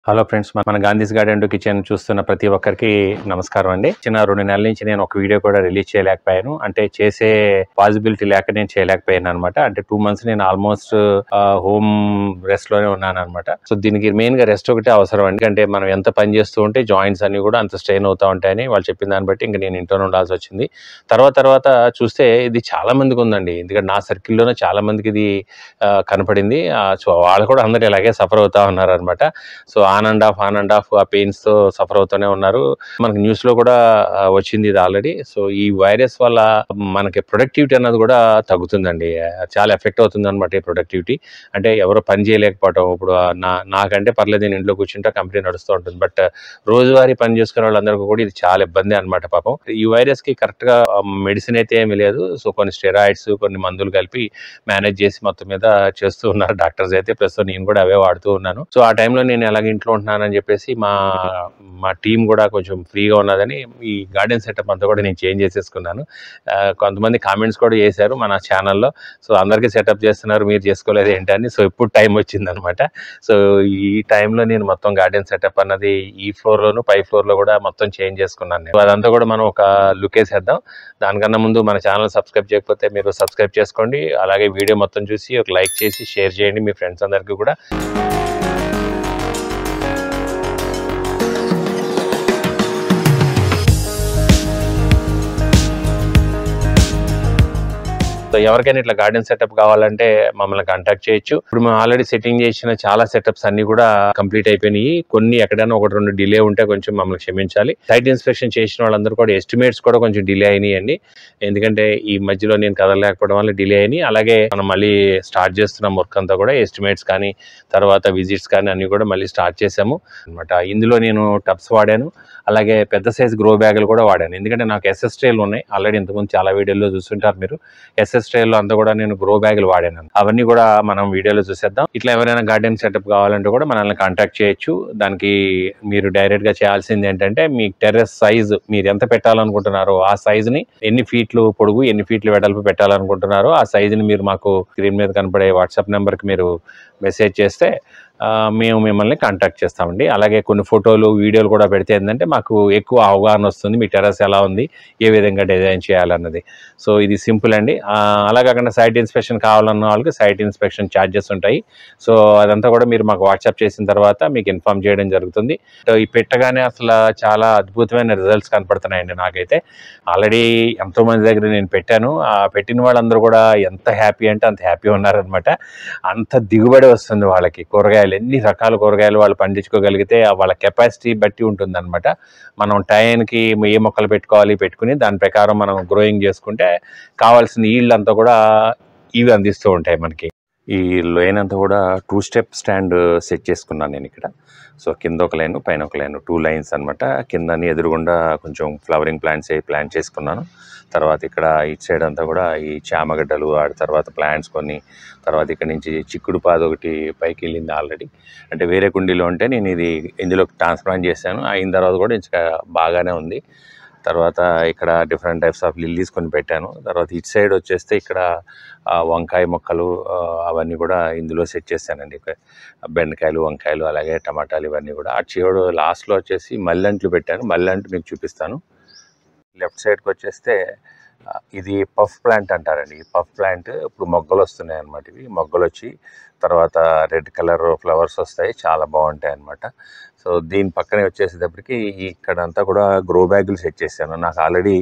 hello friends మన Gandhi's garden to kitchen చూస్తున్న ప్రతి ఒక్కరికి నమస్కారం అండి చిన్న రెండు నెలల నుంచి నేను ఒక వీడియో కూడా రిలీజ్ చేయలేకపోయాను అంటే చేసే పాసిబిలిటీ లేక నేను చేయలేకపోయాను అనమాట అంటే టూ మంత్స్ నేను ఆల్మోస్ట్ హోమ్ రెస్ట్ లోనే ఉన్నాను అనమాట సో దీనికి మెయిన్ గా రెస్ట్ ఒకటే అవసరం అండి అంటే మనం ఎంత పని చేస్తూ ఉంటే జాయింట్స్ అన్ని కూడా అంత స్ట్రెయిన్ అవుతా ఉంటాయని వాళ్ళు చెప్పిన దాన్ని బట్టి ఇంకా నేను ఇంట్లోనే ఉండాల్సి వచ్చింది తర్వాత తర్వాత చూస్తే ఇది చాలా మందికి ఉందండి ఎందుకంటే నా సర్కిల్లోనే చాలా మందికి ఇది ఆ, కనపడింది ఆ, సో వాళ్ళు కూడా అందరూ ఇలాగే సఫర్ అవుతా ఉన్నారు అనమాట so on and off on and off ఆ పెయిన్స్ తో సఫర్ అవుతూనే ఉన్నారు మనకి న్యూస్ లో కూడా ఆ, వచ్చింది ఇది ఆల్రెడీ సో ఈ వైరస్ వల్ల మనకి ప్రొడక్టివిటీ అన్నది కూడా తగ్గుతుందండి ఆ, చాలా ఎఫెక్ట్ అవుతుంది అనమాట ఈ ప్రొడక్టివిటీ అంటే ఎవరో పని చేయలేకపోవటం ఇప్పుడు ఆ నా నాకంటే పర్లేదు నేను ఇంట్లో కూర్చుంటే కంపెనీ నడుస్తూ ఉంటుంది బట్ రోజువారీ పని చేసుకునే వాళ్ళందరికీ కూడా ఇది చాలా ఇబ్బంది అనమాట పాపం ఈ వైరస్ కి కరెక్ట్ గా మెడిసిన్ అయితే ఏమీ లేదు సో కొన్ని స్టెరాయిడ్స్ కొన్ని మందులు కలిపి మేనేజ్ చేసి మొత్తం మీద చేస్తూ ఉన్నారు డాక్టర్స్ అయితే ప్రస్తుతం నేను కూడా అవే వాడుతూ ఉన్నాను సో ఆ టైంలో నేను ఎలాగ ఇంట్లో ఉంటున్నానని చెప్పేసి మా మా టీం కూడా కొంచెం ఫ్రీగా ఉన్నదని ఈ గార్డెన్ సెటప్ అంతా కూడా నేను చేంజ్ చేసేసుకున్నాను ఆ, కొంతమంది కామెంట్స్ కూడా చేశారు మన ఛానల్లో సో అందరికీ సెటప్ చేస్తున్నారు మీరు చేసుకోలేదు ఏంటని సో ఇప్పుడు టైం వచ్చిందనమాట సో ఈ టైంలో నేను మొత్తం గార్డెన్ సెటప్ అన్నది ఈ ఫ్లోర్ లోను పై ఫ్లోర్ లో కూడా మొత్తం చేంజ్ చేసుకున్నాను నేను అదంతా కూడా మనం ఒక లుక్ వేసేద్దాం దానికన్నా ముందు మన ఛానల్ సబ్స్క్రైబ్ చేయకపోతే మీరు సబ్స్క్రైబ్ చేసుకోండి అలాగే వీడియో మొత్తం చూసి ఒక లైక్ చేసి షేర్ చేయండి మీ ఫ్రెండ్స్ అందరికీ కూడా సో ఎవరికైనా ఇట్లా గార్డెన్ సెటప్ కావాలంటే మమ్మల్ని కాంటాక్ట్ చేయొచ్చు ఇప్పుడు మేము ఆల్రెడీ సెట్టింగ్ చేసిన చాలా సెటప్స్ అన్ని కూడా కంప్లీట్ అయిపోయినాయి కొన్ని ఎక్కడైనా ఒకటి రెండు డిలే ఉంటే కొంచెం మమ్మల్ని క్షమించాలి సైట్ ఇన్స్పెక్షన్ చేసిన వాళ్ళందరూ కూడా ఎస్టిమేట్స్ కూడా కొంచెం డిలే అయినాయండి ఎందుకంటే ఈ మధ్యలో నేను కదలలేకపోవడం వల్ల డిలే అయినాయి అలాగే మనం మళ్ళీ స్టార్ట్ చేస్తున్నాం వర్క్ అంతా కూడా ఎస్టిమేట్స్ కానీ తర్వాత విజిట్స్ కానీ అన్ని కూడా మళ్ళీ స్టార్ట్ చేసాము అనమాట ఇందులో నేను టబ్స్ వాడాను అలాగే పెద్ద సైజ్ గ్రో బ్యాగులు కూడా వాడాను ఎందుకంటే నాకు ఎస్ఎస్ ట్రేలు ఉన్నాయి ఆల్రెడీ ఇంతకుముందు చాలా వీడియోలో చూస్తుంటారు మీరు ఎస్ఎస్ ట్రేలో అంతా కూడా నేను గ్రో బ్యాగులు వాడాను అవన్నీ కూడా మనం వీడియోలో చూసేద్దాం ఇట్లా ఎవరైనా గార్డెన్ సెటప్ కావాలంటే కూడా మనల్ని కాంటాక్ట్ చేయొచ్చు దానికి మీరు డైరెక్ట్ గా చేయాల్సింది ఏంటంటే మీ టెర్రస్ సైజ్ మీరు ఎంత పెట్టాలనుకుంటున్నారో ఆ సైజ్ ని ఎన్ని ఫీట్లు పొడుగు ఎన్ని ఫీట్లు వెడల్పు పెట్టాలనుకుంటున్నారో ఆ సైజ్ ని మీరు మాకు స్క్రీన్ మీద కనపడే వాట్సాప్ నెంబర్ కి మీరు మెసేజ్ చేస్తే ఆ, మేము మిమ్మల్ని కాంటాక్ట్ చేస్తామండి అలాగే కొన్ని ఫోటోలు వీడియోలు కూడా పెడితే ఏంటంటే మాకు ఎక్కువ అవగాహన వస్తుంది మీ టెర్రస్ ఎలా ఉంది ఏ విధంగా డిజైన్ చేయాలన్నది సో ఇది సింపుల్ అండి ఆ, అలా కాకుండా సైట్ ఇన్స్పెక్షన్ కావాలన్న వాళ్ళకి సైట్ ఇన్స్పెక్షన్ ఛార్జెస్ ఉంటాయి సో అదంతా కూడా మీరు మాకు వాట్సాప్ చేసిన తర్వాత మీకు ఇన్ఫామ్ చేయడం జరుగుతుంది సో ఈ పెట్టగానే అసలు చాలా అద్భుతమైన రిజల్ట్స్ కనపడుతున్నాయండి నాకైతే ఆల్రెడీ ఎంతో మంది దగ్గర నేను పెట్టాను ఆ పెట్టిన వాళ్ళందరూ కూడా ఎంత హ్యాపీ అంటే అంత హ్యాపీ ఉన్నారనమాట అంత దిగుబడి వస్తుంది వాళ్ళకి కూరగాయలు ఎన్ని రకాల కూరగాయలు వాళ్ళు పండించుకోగలిగితే ఆ వాళ్ళ కెపాసిటీ బట్టి ఉంటుందన్నమాట మనం టైంకి ఏ మొక్కలు పెట్టుకోవాలి పెట్టుకుని దాని ప్రకారం మనం గ్రోయింగ్ చేసుకుంటే కావాల్సిన ఈల్డ్ అంతా కూడా ఇవి అందిస్తూ ఉంటాయి మనకి ఈ లైన్ అంతా కూడా టూ స్టెప్ స్టాండ్ సెట్ చేసుకున్నాను నేను ఇక్కడ సో కింద ఒక లైన్ పైన ఒక లైన్ టూ లైన్స్ అన్నమాట కిందని ఎదురుగుండా కొంచెం ఫ్లవరింగ్ ప్లాంట్స్ ప్లాంట్ చేసుకున్నాను తర్వాత ఇక్కడ ఇటు సైడ్ అంతా కూడా ఈ చామగడ్డలు ఆ తర్వాత ప్లాంట్స్ కొన్ని తర్వాత ఇక్కడ నుంచి చిక్కుడు పాదు ఒకటి పైకి వెళ్ళింది ఆల్రెడీ అంటే వేరే కుండీలో ఉంటే నేను ఇది ఇందులో ట్రాన్స్ప్లాంట్ చేశాను అయిన తర్వాత కూడా ఇంకా బాగానే ఉంది తర్వాత ఇక్కడ డిఫరెంట్ టైప్స్ ఆఫ్ లిల్లీస్ కొన్ని పెట్టాను తర్వాత ఇటు సైడ్ వచ్చేస్తే ఇక్కడ ఆ, వంకాయ మొక్కలు ఆ, అవన్నీ కూడా ఇందులో సెట్ చేశానండి ఇక బెండకాయలు వంకాయలు అలాగే టమాటాలు ఇవన్నీ కూడా ఆ చివడు లాస్ట్లో వచ్చేసి మల్లెంట్లు పెట్టాను మల్లెంట్లు మీకు చూపిస్తాను లెఫ్ట్ సైడ్కి వచ్చేస్తే ఆ, ఇది పఫ్ ప్లాంట్ అంటారండి ఈ పఫ్ ప్లాంట్ ఇప్పుడు మొగ్గలు వస్తున్నాయి అన్నమాట ఇవి మొగ్గలు వచ్చి తర్వాత రెడ్ కలర్ ఫ్లవర్స్ వస్తాయి చాలా బాగుంటాయి అన్నమాట సో దీని పక్కనే వచ్చేసేటప్పటికి ఇక్కడంతా కూడా గ్రో బ్యాగులు సెట్ చేశాను నాకు ఆల్రెడీ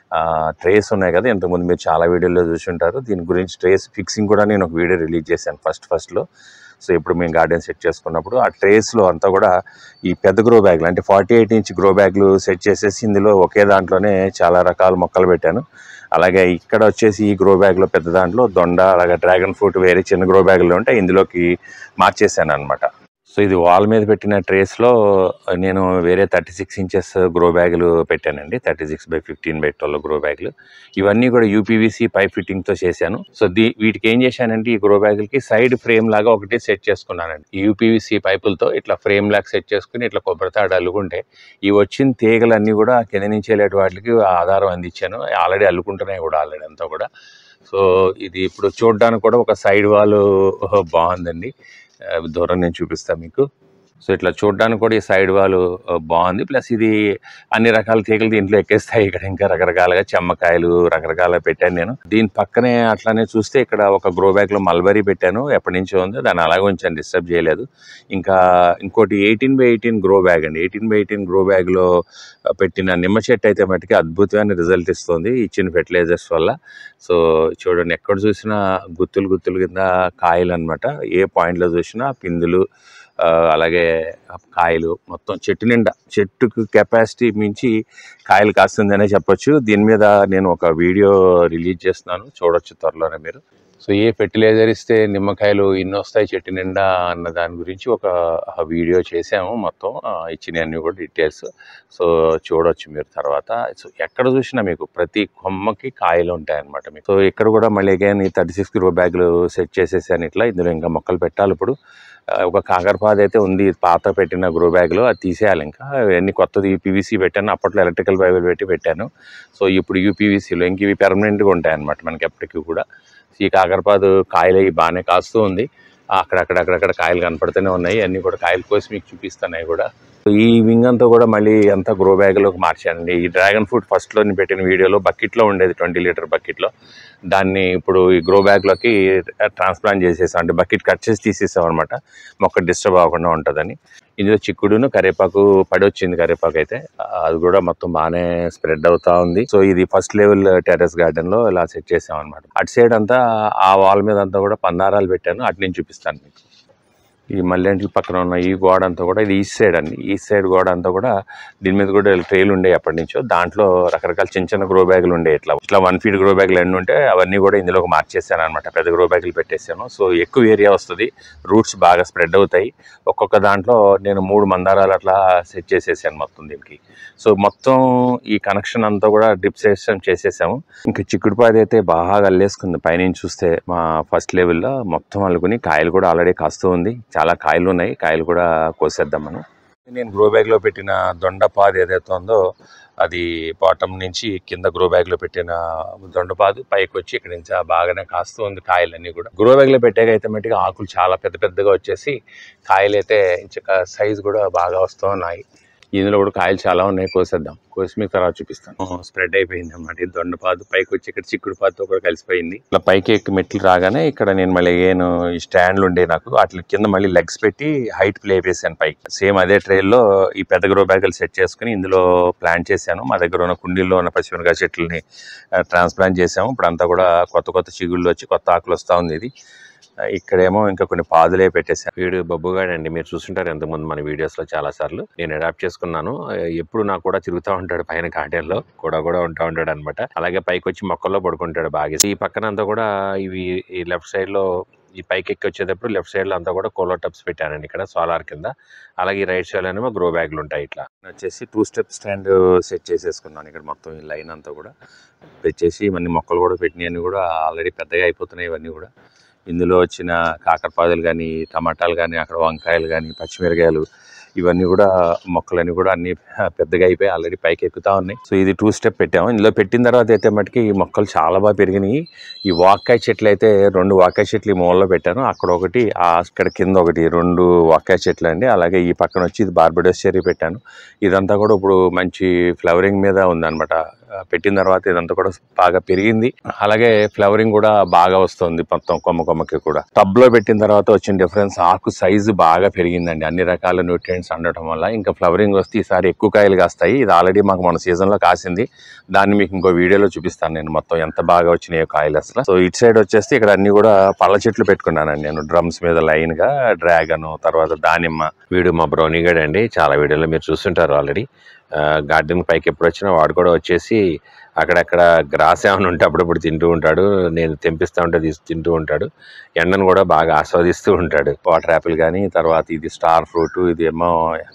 ట్రేస్ ఉన్నాయి కదా ఇంతకుముందు మీరు చాలా వీడియోలో చూసి ఉంటారు దీని గురించి ట్రేస్ ఫిక్సింగ్ కూడా నేను ఒక వీడియో రిలీజ్ చేశాను ఫస్ట్ ఫస్ట్లో సో ఇప్పుడు మేము గార్డెన్ సెట్ చేసుకున్నప్పుడు ఆ ట్రేస్లో అంతా కూడా ఈ పెద్ద గ్రో బ్యాగులు అంటే ఫార్టీ ఎయిట్ ఇంచ్ గ్రో బ్యాగులు సెట్ చేసేసి ఇందులో ఒకే దాంట్లోనే చాలా రకాల మొక్కలు పెట్టాను అలాగే ఇక్కడ వచ్చేసి ఈ గ్రో బ్యాగ్లో పెద్ద దాంట్లో దొండ అలాగే డ్రాగన్ ఫ్రూట్ వేరే చిన్న గ్రో బ్యాగులు ఉంటే ఇందులోకి మార్చేసాను అనమాట సో ఇది వాల్ మీద పెట్టిన ట్రేస్లో నేను వేరే థర్టీ సిక్స్ ఇంచెస్ గ్రో బ్యాగులు పెట్టానండి thirty six by fifteen by twelve grow బ్యాగులు ఇవన్నీ కూడా యూపీవీసీ పైప్ ఫిట్టింగ్తో చేశాను సో దీ వీటికి ఏం చేశానంటే ఈ గ్రో బ్యాగులకి సైడ్ ఫ్రేమ్ లాగా ఒకటి సెట్ చేసుకున్నానండి ఈ యూపీవీసీ పైపులతో ఇట్లా ఫ్రేమ్ లాగా సెట్ చేసుకుని ఇట్లా కొబ్బరితాడు అల్లుకుంటే ఈ వచ్చిన తీగలన్నీ కూడా కింద నుంచి వెళ్ళేటి వాటికి ఆధారం అందించాను ఆల్రెడీ అల్లుకుంటున్నాయి కూడా ఆల్రెడీ అంతా కూడా సో ఇది ఇప్పుడు చూడడానికి కూడా ఒక సైడ్ వాల్ బాగుందండి ఆ, దూరం నేను చూపిస్తాను మీకు సో ఇట్లా చూడడానికి కూడా ఈ సైడ్ వాల్ బాగుంది ప్లస్ ఇది అన్ని రకాల తీగలు దీంట్లో ఎక్కేస్తాయి ఇక్కడ ఇంకా రకరకాలుగా చెమ్మకాయలు రకరకాల పెట్టాను నేను దీని పక్కనే అట్లానే చూస్తే ఇక్కడ ఒక గ్రో బ్యాగ్ లో మల్బరీ పెట్టాను ఎప్పటి నుంచో ఉంది దాన్ని అలాగే ఉంచాను డిస్టర్బ్ చేయలేదు ఇంకా ఇంకోటి eighteen by eighteen grow bag అండి eighteen by eighteen grow bag లో పెట్టిన నిమ్మ చెట్టు అయితే మటుకి అద్భుతమైన రిజల్ట్ ఇస్తుంది ఇచ్చిన ఫెర్టిలైజర్స్ వల్ల సో చూడండి ఎక్కడ చూసినా గుత్తులు గుత్తులు కింద కాయలు అన్నమాట ఏ point లో చూసినా పిందులు ఆ, అలాగే కాయలు మొత్తం చెట్టు నిండా చెట్టుకు కెపాసిటీ మించి కాయలు కాస్తుందనే చెప్పొచ్చు దీని మీద నేను ఒక వీడియో రిలీజ్ చేస్తున్నాను చూడొచ్చు త్వరలోనే మీరు సో ఏ ఫెర్టిలైజర్ ఇస్తే నిమ్మకాయలు ఇన్ని వస్తాయి చెట్టు నిండా అన్న దాని గురించి ఒక వీడియో చేసాము మొత్తం ఆ, ఇచ్చినవన్నీ కూడా డీటెయిల్స్ సో చూడొచ్చు మీరు తర్వాత సో ఎక్కడ చూసినా మీకు ప్రతి కొమ్మకి కాయలు ఉంటాయి అన్నమాట మీకు సో ఇక్కడ కూడా మళ్ళీ అగైన్ ఈ థర్టీ సిక్స్ గ్రో బ్యాగులు సెట్ చేసేసాను ఇట్లా ఇందులో ఇంకా మొక్కలు పెట్టాలి ఇప్పుడు ఆ, ఒక కాకరపాద అయితే ఉంది పాత పెట్టిన గ్రో బ్యాగ్లో అది తీసేయాలి ఇంకా అన్ని కొత్తది పీవీసీ పెట్టాను అప్పట్లో ఎలక్ట్రికల్ బైబుల్ పెట్టి పెట్టాను సో ఇప్పుడు యూపీవీసీలో ఇంక ఇవి పెర్మనెంట్గా ఉంటాయి అన్నమాట మనకి ఎప్పటికీ కూడా ఈ కాకరపాదు కాయలు అవి బాగానే కాస్తూ ఉంది అక్కడక్కడ అక్కడక్కడ కాయలు కనపడుతూనే ఉన్నాయి అన్ని కూడా కాయలు కోసి మీకు చూపిస్తున్నాయి కూడా ఈ వింగ్ అంతా కూడా మళ్ళీ అంతా గ్రో బ్యాగ్లోకి మార్చానండి ఈ డ్రాగన్ ఫ్రూట్ ఫస్ట్లో నేను పెట్టిన వీడియోలో బకెట్లో ఉండేది ట్వంటీ లీటర్ బకెట్లో దాన్ని ఇప్పుడు ఈ గ్రో బ్యాగ్లోకి ట్రాన్స్ప్లాంట్ చేసేసాం అంటే బకెట్ కట్ చేసి తీసేసాం అనమాట మొక్క డిస్టర్బ్ అవ్వకుండా ఉంటుందని ఇందులో చిక్కుడును కరివేపాకు పడి వచ్చింది కరివేపాకు అయితే ఆ, అది కూడా మొత్తం బాగానే స్ప్రెడ్ అవుతా ఉంది సో ఇది ఫస్ట్ లెవెల్ టెర్రస్ గార్డెన్ లో ఇలా సెట్ చేసాం అనమాట అటు సైడ్ అంతా ఆ వాల్ మీద అంతా కూడా పందారాలు పెట్టాను అటు నుంచి చూపిస్తాను మీకు ఈ మల్లెంట్ల పక్కన ఉన్న ఈ గోడ అంతా కూడా ఇది ఈస్ట్ సైడ్ అండి ఈస్ట్ సైడ్ గోడ అంతా కూడా దీని మీద కూడా ట్రైలు ఉండే ఎప్పటి నుంచో దాంట్లో రకరకాల చిన్న చిన్న గ్రో బ్యాగులు ఉండే ఇట్లా ఇట్లా వన్ ఫీట్ గ్రో బ్యాగులు ఎన్ని ఉంటే అవన్నీ కూడా ఇందులోకి మార్చేసాను అనమాట పెద్ద గ్రో బ్యాగులు పెట్టేసాను సో ఎక్కువ ఏరియా వస్తుంది రూట్స్ బాగా స్ప్రెడ్ అవుతాయి ఒక్కొక్క దాంట్లో నేను మూడు మందారాలు అట్లా సెట్ చేసేసాను మొత్తం దీనికి సో మొత్తం ఈ కనెక్షన్ అంతా కూడా డ్రిప్ సిస్టమ్ చేసేసాము ఇంకా చిక్కుడుపాది అయితే బాగా అల్లేసుకుంది పైనుంచి చూస్తే మా ఫస్ట్ లెవెల్లో మొత్తం అల్లుకుని కాయలు కూడా ఆల్రెడీ కాస్తూ ఉంది చాలా కాయలు ఉన్నాయి కాయలు కూడా కోసేద్దాం మనం నేను గ్రో బ్యాగ్ లో పెట్టిన దొండపాదు ఏదైతే ఉందో అది బాటమ్ నుంచి కింద గ్రో బ్యాగ్ లో పెట్టిన దొండపాదు పైకి వచ్చి ఇక్కడ నుంచి బాగానే కాస్తూ ఉంది కాయలన్నీ కూడా గ్రో బ్యాగ్ లో పెట్టాక అయితే మట్టిగా ఆకులు చాలా పెద్ద పెద్దగా వచ్చేసి కాయలు అయితే ఇంకా సైజ్ కూడా బాగా వస్తూ ఉన్నాయి ఇందులో కూడా కాయలు చాలా ఉన్నాయి కోసేద్దాం కోసి మీకు తర్వాత చూపిస్తాను స్ప్రెడ్ అయిపోయింది అన్నమాట ఈ దొండపాదు పైకి వచ్చి ఇక్కడ చిక్కుడు పాదుతో కూడా కలిసిపోయింది ఇట్లా పైకి ఎక్కి మెట్లు రాగానే ఇక్కడ నేను మళ్ళీ ఏను ఈ స్టాండ్లు ఉండే నాకు వాటి కింద మళ్ళీ లెగ్స్ పెట్టి హైట్ ప్లే వేసాను పైకి సేమ్ అదే ట్రైల్ లో ఈ పెద్ద గ్రో బ్యాగులు సెట్ చేసుకుని ఇందులో ప్లాంట్ చేశాను మా దగ్గర ఉన్న కుండీల్లో ఉన్న పచ్చిమిరకాయ చెట్లని ట్రాన్స్ప్లాంట్ చేసాము ఇప్పుడు అంతా కూడా కొత్త కొత్త చిగుళ్ళు వచ్చి కొత్త ఆకులు వస్తూ ఉంది ఇది ఆ, ఇక్కడేమో ఇంకా కొన్ని పాదులే పెట్టేశాను వీడు బొబ్బుగాడండి మీరు చూస్తుంటారు ఎంతమంది మన వీడియోస్ లో చాలా సార్లు నేను అడాప్ట్ చేసుకున్నాను ఆ, ఎప్పుడు నాకు కూడా తిరుగుతూ ఉంటాడు పైన గార్డెన్ లో కూడా కూడా ఉంటా ఉంటాడు అనమాట అలాగే పైకి వచ్చి మొక్కల్లో పడుకుంటాడు బాగా ఈ పక్కన అంతా కూడా ఇవి ఈ లెఫ్ట్ సైడ్ లో ఈ పైకి ఎక్కి వచ్చేటప్పుడు లెఫ్ట్ సైడ్ లో అంతా కూడా కోలో టబ్స్ పెట్టానండి ఇక్కడ సోలార్ కింద అలాగే ఈ రైట్ సైడ్ ఏమో గ్రో బ్యాగ్లు ఉంటాయి ఇట్లా వచ్చేసి టూ స్టెప్ స్టాండ్ సెట్ చేసేసుకున్నాను ఇక్కడ మొత్తం ఈ లైన్ అంతా కూడా పెట్టేసి ఇవన్నీ మొక్కలు కూడా పెట్టినవన్నీ కూడా ఆల్రెడీ పెద్దగా అయిపోతున్నాయి ఇవన్నీ కూడా ఇందులో వచ్చిన కాకరపాదులు కానీ టమాటాలు కానీ అక్కడ వంకాయలు కానీ పచ్చిమిరకాయలు ఇవన్నీ కూడా మొక్కలన్నీ కూడా అన్ని పెద్దగా అయిపోయి ఆల్రెడీ పైకి ఎక్కుతా ఉన్నాయి సో ఇది టూ స్టెప్ పెట్టాము ఇందులో పెట్టిన తర్వాత అయితే మటుకి ఈ మొక్కలు చాలా బాగా పెరిగినాయి ఈ వాక్కాయ చెట్లు అయితే రెండు వాక్కాయ చెట్లు ఈ మూలలో పెట్టాను అక్కడ ఒకటి ఆ అక్కడ కింద ఒకటి రెండు వాక్కాయ చెట్లు అండి అలాగే ఈ పక్కన వచ్చి ఇది బార్బడోస్ చెర్రీ పెట్టాను ఇదంతా కూడా ఇప్పుడు మంచి ఫ్లవరింగ్ మీద ఉందన్నమాట ఆ, పెట్టిన తర్వాత ఇదంతా కూడా బాగా పెరిగింది అలాగే ఫ్లవరింగ్ కూడా బాగా వస్తుంది మొత్తం కొమ్మ కొమ్మకి కూడా టబ్ లో పెట్టిన తర్వాత వచ్చిన డిఫరెన్స్ ఆకు సైజు బాగా పెరిగిందండి అన్ని రకాల న్యూట్రియంట్స్ అందడం వల్ల ఇంకా ఫ్లవరింగ్ వస్తే ఈసారి ఎక్కువ కాయలు కాస్తాయి ఇది ఆల్రెడీ మాకు మన సీజన్ లో కాసింది దాన్ని మీకు ఇంకో వీడియోలో చూపిస్తాను నేను మొత్తం ఎంత బాగా వచ్చినాయో కాయలు అసలు సో ఇటు సైడ్ వచ్చేస్తే ఇక్కడ అన్ని కూడా పళ్ళ చెట్లు పెట్టుకున్నానండి నేను డ్రమ్స్ మీద లైన్ గా డ్రాగన్ తర్వాత దానిమ్మ వీడు మా బ్రౌనీగాడ్ అండి చాలా వీడియోలో మీరు చూస్తుంటారు ఆల్రెడీ గార్డెన్ పైకి ఎప్పుడు వచ్చినా వాడు కూడా వచ్చేసి అక్కడక్కడ గ్రాస్ ఏమైనా ఉంటే అప్పుడప్పుడు తింటూ ఉంటాడు నేను తెంపిస్తూ ఉంటే తీసి తింటూ ఉంటాడు ఎండను కూడా బాగా ఆస్వాదిస్తూ ఉంటాడు వాటర్ యాపిల్ కానీ తర్వాత ఇది స్టార్ ఫ్రూట్ ఇది ఏమో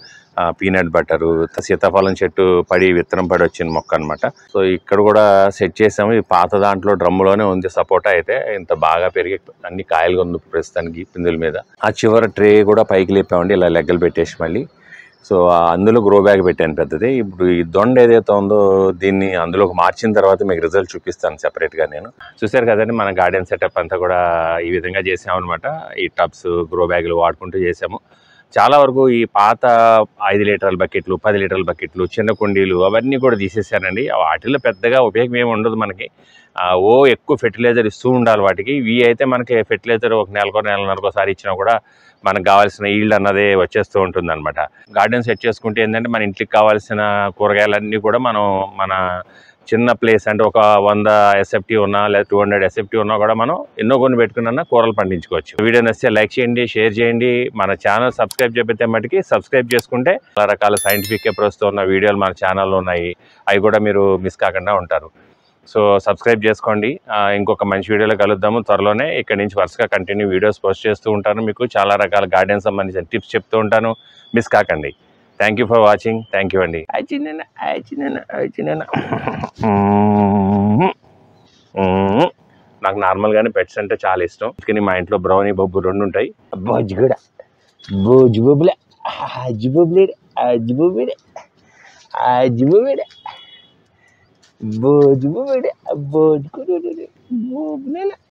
పీనట్ బటరు సీతాఫలం చెట్టు పడి విత్తనం పడి వచ్చిన మొక్క అన్నమాట సో ఇక్కడ కూడా సెట్ చేసాము ఈ పాత దాంట్లో డ్రమ్ములోనే ఉంది సపోటా అయితే ఇంత బాగా పెరిగి అన్ని కాయలుగా ఉంది ప్రస్తుతానికి పిందుల మీద ఆ చివరి ట్రే కూడా పైకి లేపామండి ఇలా లెగ్గలు పెట్టేసి మళ్ళీ సో ఆ అందులో గ్రో బ్యాగ్ పెట్టాను పెద్దది ఇప్పుడు ఈ దొండ ఏదైతే ఉందో దీన్ని అందులోకి మార్చిన తర్వాత మీకు రిజల్ట్ చూపిస్తాను separate గా నేను చూసారు కదండి మన గార్డెన్ సెటప్ అంతా కూడా ఈ విధంగా చేసాము అనమాట ఈ టబ్స్ గ్రో బ్యాగులు వాడుకుంటూ చేసాము చాలా వరకు ఈ పాత ఐదు లీటర్ల బకెట్లు పది లీటర్ల బకెట్లు చిన్న కుండీలు అవన్నీ కూడా తీసేసానండి వాటిల్లో పెద్దగా ఉపయోగం ఏమి ఉండదు మనకి ఆ, ఓ ఎక్కువ ఫెర్టిలైజర్ ఇస్తూ ఉండాలి వాటికి ఇవి అయితే మనకి ఫెర్టిలైజర్ ఒక నెలకో నెలన్నరకోసారి ఇచ్చినా కూడా మనకు కావాల్సిన ఈల్డ్ అన్నదే వచ్చేస్తూ ఉంటుంది అనమాట గార్డెన్ సెట్ చేసుకుంటే ఏంటంటే మన ఇంటికి కావాల్సిన కూరగాయలన్నీ కూడా మనం మన చిన్న ప్లేస్ అంటే ఒక వంద ఎస్ఎఫ్టీ ఉన్నా లేదా టూ హండ్రెడ్ ఎస్ఎఫ్టీ ఉన్నా కూడా మనం ఎన్నో కొన్ని పెట్టుకున్నా కూరలు పండించుకోవచ్చు వీడియో నచ్చితే లైక్ చేయండి షేర్ చేయండి మన ఛానల్ సబ్స్క్రైబ్ చెప్పితే మటుకి సబ్స్క్రైబ్ చేసుకుంటే చాలా రకాల సైంటిఫిక్ అప్రోచ్తో ఉన్న వీడియోలు మన ఛానల్లో ఉన్నాయి అవి కూడా మీరు మిస్ కాకుండా ఉంటారు సో సబ్స్క్రైబ్ చేసుకోండి ఆ, ఇంకొక మంచి వీడియోలో కలుద్దాము త్వరలోనే ఇక్కడ నుంచి వరుసగా కంటిన్యూ వీడియోస్ పోస్ట్ చేస్తూ ఉంటాను మీకు చాలా రకాల గార్డెన్ సంబంధించిన టిప్స్ చెప్తూ ఉంటాను మిస్ కాకండి thank you for watching thank you అండి చిన్న చిన్న నాకు నార్మల్గానే పెట్స్ అంటే చాలా ఇష్టం కానీ మా ఇంట్లో బ్రౌనీ బొబ్బు రెండు ఉంటాయి బొజ్జు కూడా బొజ్జు బొబ్బులే అజ్జు బొబ్బులే అజ్జు బొబ్బులే అజ్జు బొబ్బులే బోజు బొబ్బులే బోజు బొబ్బులే